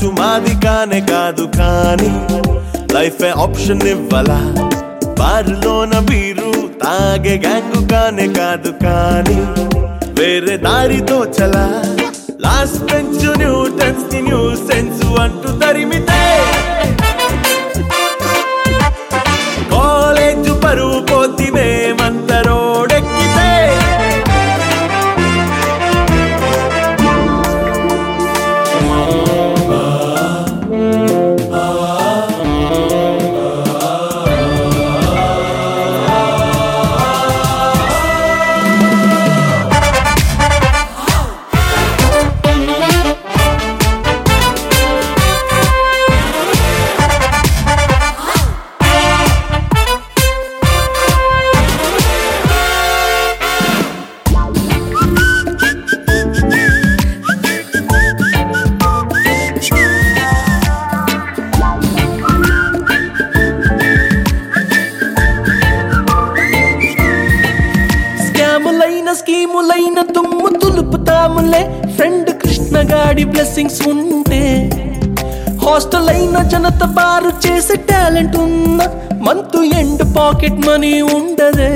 batch మాది కానే కాదు కానీ లైఫ్ ఆప్షన్ ఇవ్వలా బారులోన బీరు తాగే గ్యాంగు కానే కాదు కానీ వేరే దారితో చలా లాస్ట్ బెంచ్ న్యూటన్స్ కి న్యూ సెన్స్ అంటూ తరిమితే కాలేజ్ పరువు పోతి మేమంత రోడెక్కితే స్కాములైన స్కీములైన దుమ్ము తులుపుతాములే ఫ్రెండ్ కృష్ణగాడి బ్లెస్సింగ్స్ ఉంటే హాస్టల్ అయిన జనత బారు చేసే టాలెంట్ ఉన్న మంతు ఎండ్ పాకెట్ మనీ ఉండదే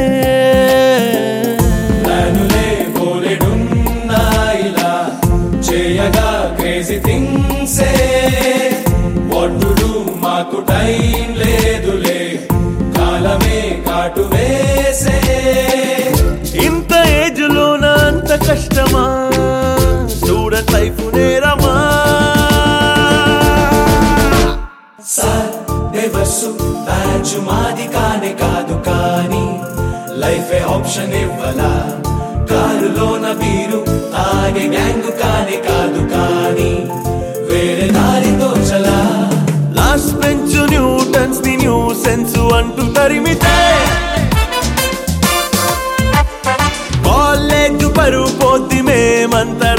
ప్లానులే బోలెడున్నాయిలా చేయగా క్రేజీ థింగ్సే వాట్ టు డు మాకు టైం లేదులే కాలమే కాటు వేసే ఇంత ఏజ్ లోన అంత కష్టమా స్టూడెంట్ లైఫ్ నేరమా సార్ నెవర్సు బ్యాచ్ మాది కానే కాదు కానీ లైఫ్ ఆప్షన్ ఇవ్వలా కారులోన బీరు తాగే గ్యాంగ్ కానే కాదు కానీ వేరే దారితో చలా లాస్ట్ బెంచ్ న్యూటన్స్ ని న్యూ సెన్స్ అంటూ తరిమితే కాలేజ్ పరువు పోతి మేమంత